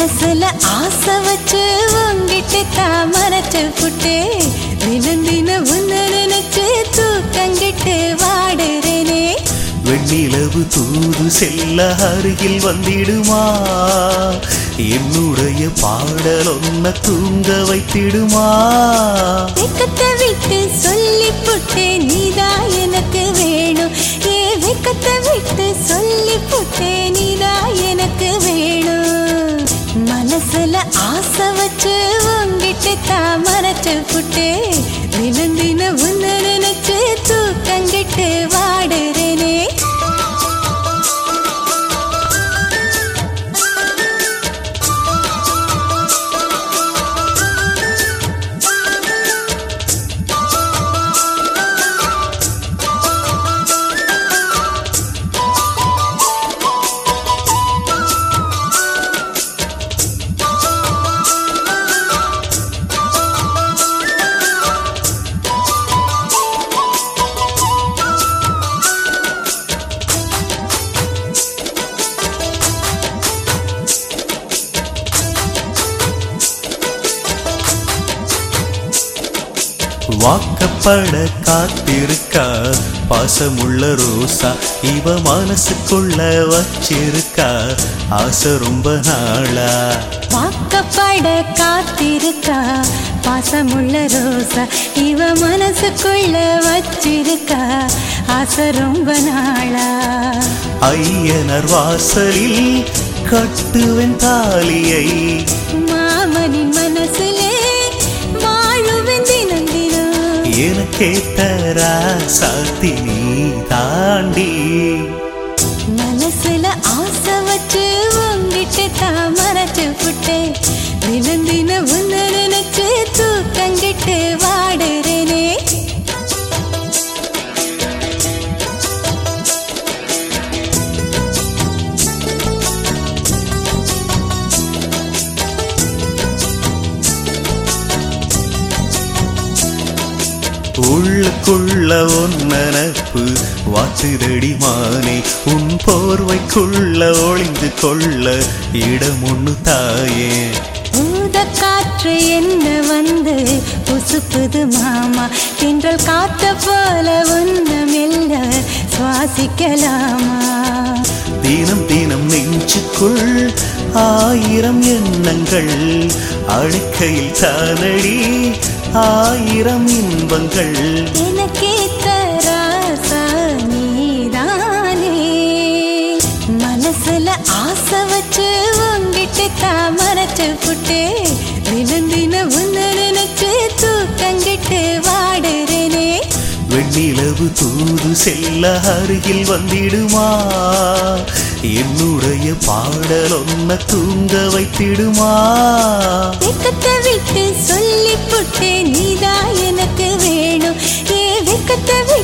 மனசுல ஆசை வச்சு உங்கிட்ட தான் மறைச்சு புட்டு தினம் தினம் உன்ன நினைச்சு தூக்கங்கிட்டு வாடுறேனே வெண்ணிலவு தூது செல்ல அருகில் வந்திடுமா என்னுடைய பாடல் ஒன்ன தூங்க வைத்திடுமா வெக்கத்தை விட்டு சொல்லி புட்டு நீதான் எனக்கு வேணும் ஏ வெக்கத்தை விட்டு சொல்லி புட்டு நீதான் எனக்கு வேணும் மனசுல ஆசை வச்சு உங்கிட்ட தான் மறைச்சு புட்டு தினம் தினம் உன்ன நினைச்சு தூக்கங்கிட்டு வாடுறேனே வாக்கப்பட காத்திருக்கா பாசமுள்ள ரோசா இவ மனசுக்குள்ள வச்சிருக்கா ஆசை ரொம்ப நாளா வாக்கப்பட காத்திருக்கா பாசமுள்ள ரோசா இவ மனசுக்குள்ள வச்சிருக்கா ஆசை ரொம்ப நாளா ஐயனர் வாசலில் கட்டுவன் தாலியை மாமனின் மனசுலே வாழுவேன் தினம் தினம் எனக்கேத்த சாத்தி நீ தாண்டி மனசுல ஆசை வச்சு உங்கிட்ட தான் மறைச்சு புட்டு தினம் தினம் உன்ன நினைச்சு தூக்கங்கிட்டு வாடுறேனே உள்ளுக்குள்ள உன் நினப்பு வாசுதடி மானே உன் போர்வைக்குள்ள ஒளிந்து கொள்ள இடம் ஒண்ணு தாயே ஊத காற்று என்ன வந்து புசுப்புது மாமா தின்றல் காத்த போல உன்ன மெல்ல சுவாசிக்கலாமா தினம் தினம் நெஞ்சுக்குள் ஆயிரம் எண்ணங்கள் அழுக்கையில் தானடி ஆயிரம் இன்பங்கள் எனக்கே தராசா நீதானே மனசுல ஆசை வச்சு உங்கிட்ட தான் மறைச்சு புட்டு தினம் தினம் உன்ன நினைச்சு தூக்கங்கிட்டு வாடுறேனே வெண்ணிலவு தூது செல்ல அருகில் வந்திடுமா என்னுடைய பாடல் ஒன்ன தூங்க வைத்திடுமா வெக்கத்தை விட்டு சொல்லி புட்டு நீதான் எனக்கு வேணும் ஏ வெக்கத்தை